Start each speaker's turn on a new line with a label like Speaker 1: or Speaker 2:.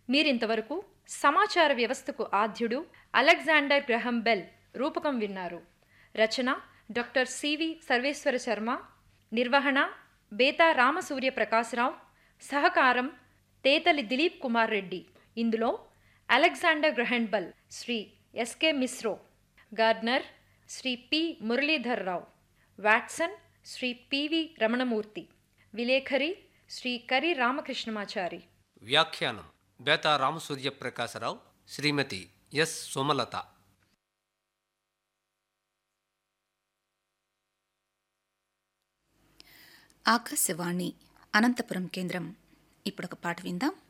Speaker 1: మీరింతవరకు సమాచార వ్యవస్థకు ఆద్యుడు అలెగ్జాండర్ గ్రహం బెల్ రూపకం విన్నారు రచన డాక్టర్ సివి సర్వేశ్వర శర్మ నిర్వహణ బేతా రామసూర్య ప్రకాశరావు సహకారం తేతలి దిలీప్ కుమార్ రెడ్డి ఇందులో Alexander Graham Bell Shri SK Mishro Gardner Shri P Muralidhar Rao Watson Shri PV Ramanamurthy విలేఖరి శ్రీ కరి రామకృష్ణమాచారి
Speaker 2: వ్యాఖ్యానం బేతా రామసూర్య ప్రకాశరావు శ్రీమతి ఎస్ సుమలత
Speaker 3: ఆకాశవాణి అనంతపురం కేంద్రం ఇప్పుడొక పాట విందాం